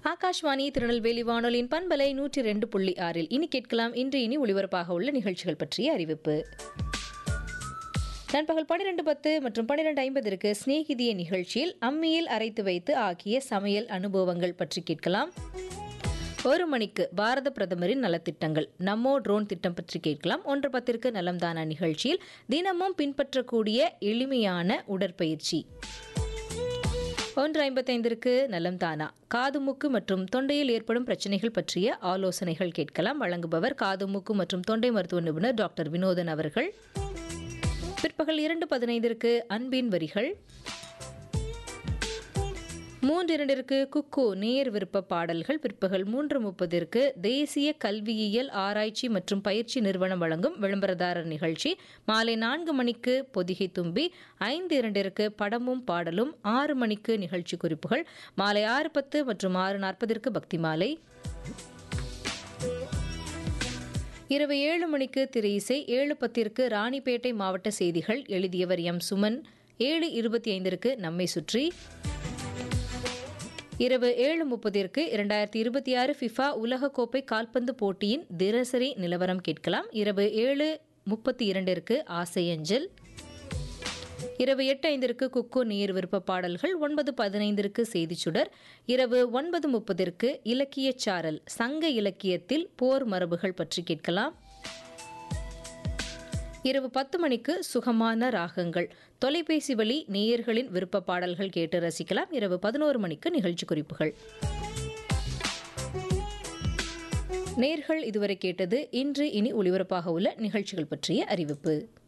ஆகாஷ்வாணி திருநெல்வேலி வானொலியின் பண்பலை நூற்றி ரெண்டு புள்ளி ஆறில் இனி கேட்கலாம் இன்று இனி ஒளிபரப்பாக உள்ள நிகழ்ச்சிகள் பற்றிய அறிவிப்பு நண்பகல் பன்னிரெண்டு பத்து மற்றும் பன்னிரெண்டு ஐம்பதிற்கு சிநேகிதிய நிகழ்ச்சியில் அம்மியில் அரைத்து வைத்து ஆக்கிய சமையல் அனுபவங்கள் பற்றி கேட்கலாம் ஒரு மணிக்கு பாரத பிரதமரின் நலத்திட்டங்கள் நம்மோ ட்ரோன் திட்டம் பற்றி கேட்கலாம் ஒன்று பத்திற்கு நலம்தானா நிகழ்ச்சியில் தினமும் பின்பற்றக்கூடிய எளிமையான உடற்பயிற்சி ஒன்று ஐம்பத்தைந்திற்கு நலம் தானா காது மூக்கு மற்றும் தொண்டையில் ஏற்படும் பிரச்சனைகள் பற்றிய ஆலோசனைகள் கேட்கலாம் வழங்குபவர் காது மூக்கு மற்றும் தொண்டை மருத்துவ நிபுணர் டாக்டர் வினோதன் அவர்கள் பிற்பகல் இரண்டு பதினைந்திற்கு அன்பின் வரிகள் மூன்று இரண்டிற்கு குக்கு நேர் விருப்ப பாடல்கள் பிற்பகல் மூன்று முப்பதிற்கு தேசிய கல்வியியல் ஆராய்ச்சி மற்றும் பயிற்சி நிறுவனம் வழங்கும் விளம்பரதாரர் நிகழ்ச்சி மாலை நான்கு மணிக்கு பொதிகை தும்பி ஐந்து இரண்டிற்கு படமும் பாடலும் ஆறு மணிக்கு நிகழ்ச்சி குறிப்புகள் மாலை ஆறு பத்து மற்றும் ஆறு நாற்பதிற்கு பக்தி மாலை இரவு ஏழு மணிக்கு திரு இசை ஏழு பத்திற்கு ராணிப்பேட்டை மாவட்ட செய்திகள் எழுதியவர் எம் சுமன் ஏழு இருபத்தி ஐந்திற்கு நம்மை சுற்றி இரவு ஏழு முப்பதிற்கு இரண்டாயிரத்தி இருபத்தி ஆறு ஃபிஃபா உலகக்கோப்பை கால்பந்து போட்டியின் தினசரி நிலவரம் கேட்கலாம் இரவு ஏழு முப்பத்தி இரண்டிற்கு ஆசையஞ்சல் இரவு எட்டு ஐந்திற்கு குக்கோ நீர் விருப்ப பாடல்கள் ஒன்பது பதினைந்திற்கு செய்திச்சுடர் இரவு ஒன்பது முப்பதிற்கு இலக்கியச் சாரல் சங்க இலக்கியத்தில் போர் மரபுகள் பற்றி கேட்கலாம் இரவு பத்து மணிக்கு சுகமான ராகங்கள் தொலைபேசி வழி நேயர்களின் விருப்ப பாடல்கள் கேட்டு ரசிக்கலாம் இரவு பதினோரு மணிக்கு நிகழ்ச்சி குறிப்புகள் நேர்கள் இதுவரை கேட்டது இன்று இனி ஒளிபரப்பாக உள்ள நிகழ்ச்சிகள் பற்றிய அறிவிப்பு